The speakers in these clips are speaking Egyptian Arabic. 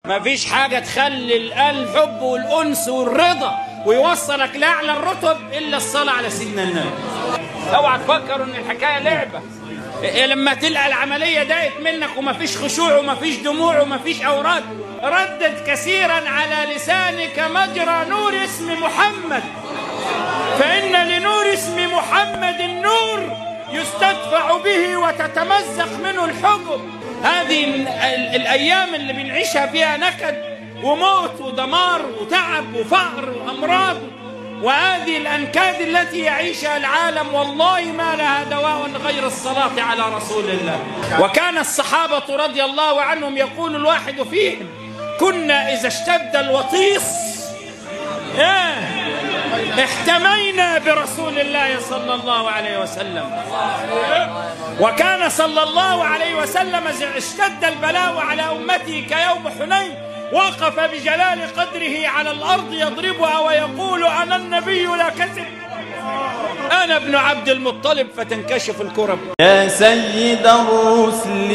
مفيش حاجة تخلي الحب والأنس والرضا ويوصلك لأعلى الرتب إلا الصلاة على سيدنا النبي اوعى تفكروا إن الحكاية لعبة إيه لما تلقى العملية دقت منك ومفيش خشوع ومفيش دموع ومفيش أوراد ردد كثيرا على لسانك مجرى نور اسم محمد فإن لنور اسم محمد النور يستدفع به وتتمزق منه الحجب هذه ال- ال- الأيام اللي بنعيشها فيها نكد وموت ودمار وتعب وفقر وأمراض وهذه الأنكاد التي يعيشها العالم والله ما لها دواء غير الصلاة على رسول الله وكان الصحابة رضي الله عنهم يقول الواحد فيهم كنا إذا اشتد الوطيس إيه احتمينا برسول الله صلى الله عليه وسلم وكان صلى الله عليه وسلم إذا اشتد البلاء على أمته كيوم حنين وقف بجلال قدره على الأرض يضربها ويقول أنا النبي لا كذب أنا ابن عبد المطلب فتنكشف الكرب يا سيد الرسل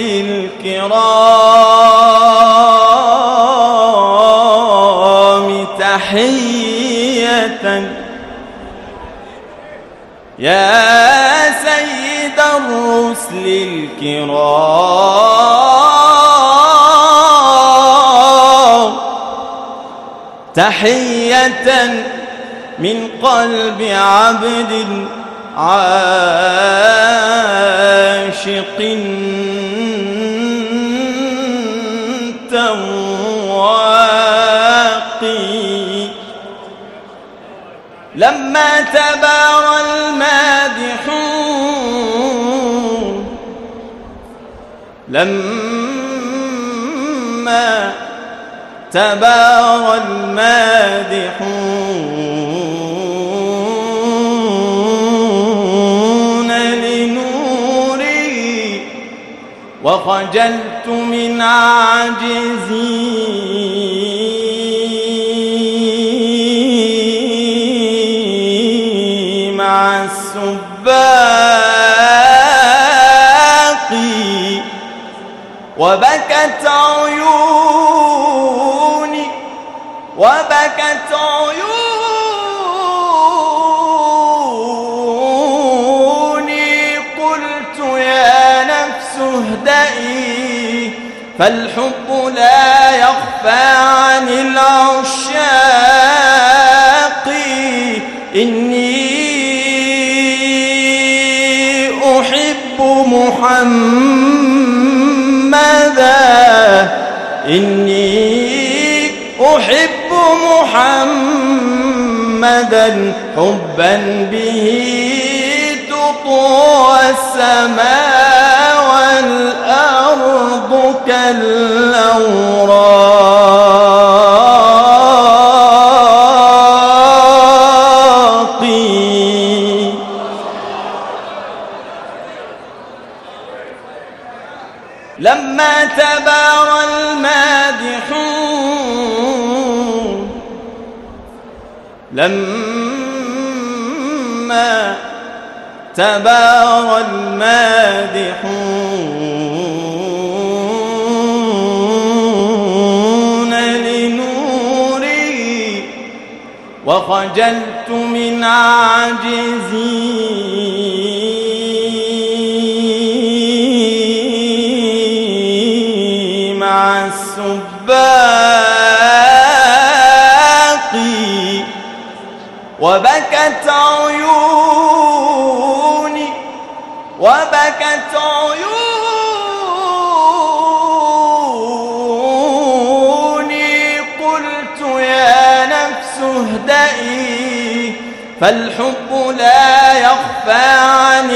الكرام تحية يا سيد الرسل الكرام تحية من قلب عبد عاشق تواقي لما تبارى المادحون لما تبارى المادحون لنوري وخجلت من عجزي مع السباق وبكت عيوني وبكت عيوني قلت يا نفس اهدئي فالحب لا يخفى عن العشاق إني أحب محمدا إني أحب محمدا حبا به تطوى السماء والأرض كالأوراق لما تبارى المادحون لما تبارى المادحون لنوري وخجلت من عجزي مع السباق وبكت عيوني وبكت عيوني قلت يا نفس اهدئي فالحب لا يخفى عن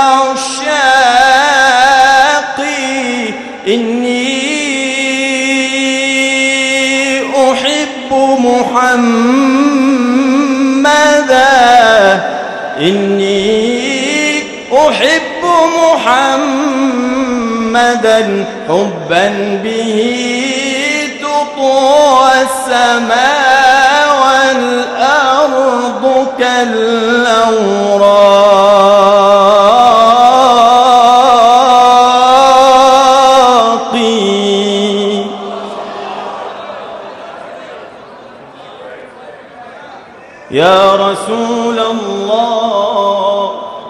العشاق إني أحب محمدا إني أحب محمدا حبا به تطوى السماء والأرض كالأوراق يا رسول الله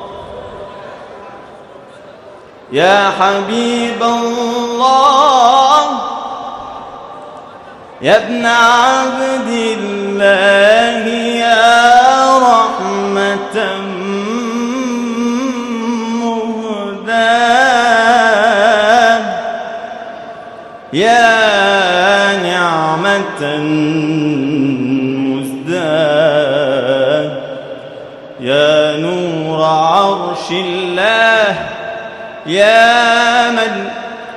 يا حبيب الله يا ابن عبد الله يا رحمة مهداة يا نعمة مزداد يا نور عرش الله يا من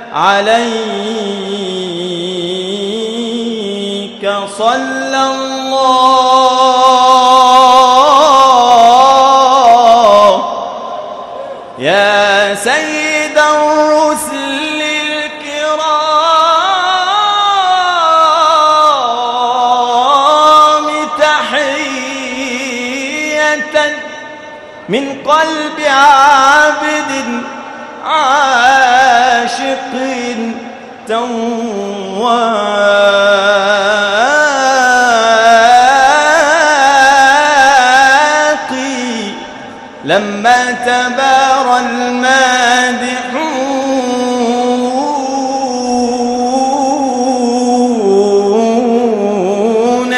عليك صلى الله يا سيد الرسل الكرام تحية من قلب عابد عاشق تواقي لما تبارى المادحون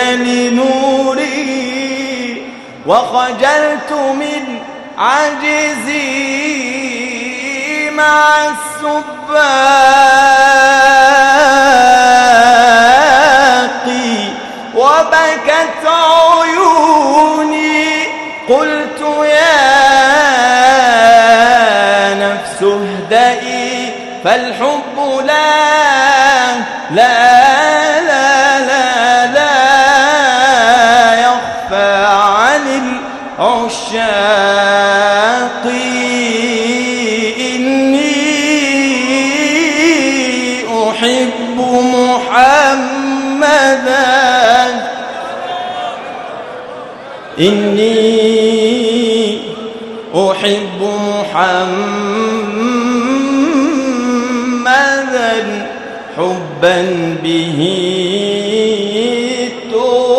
لنوري وخجلت من عجزي مع السباق وبكت عيوني قلت يا نفس اهدئي فالحب لا لا لا لا لا يخفى عن العشاق إني أحب محمدا إني أحب محمدا حبا به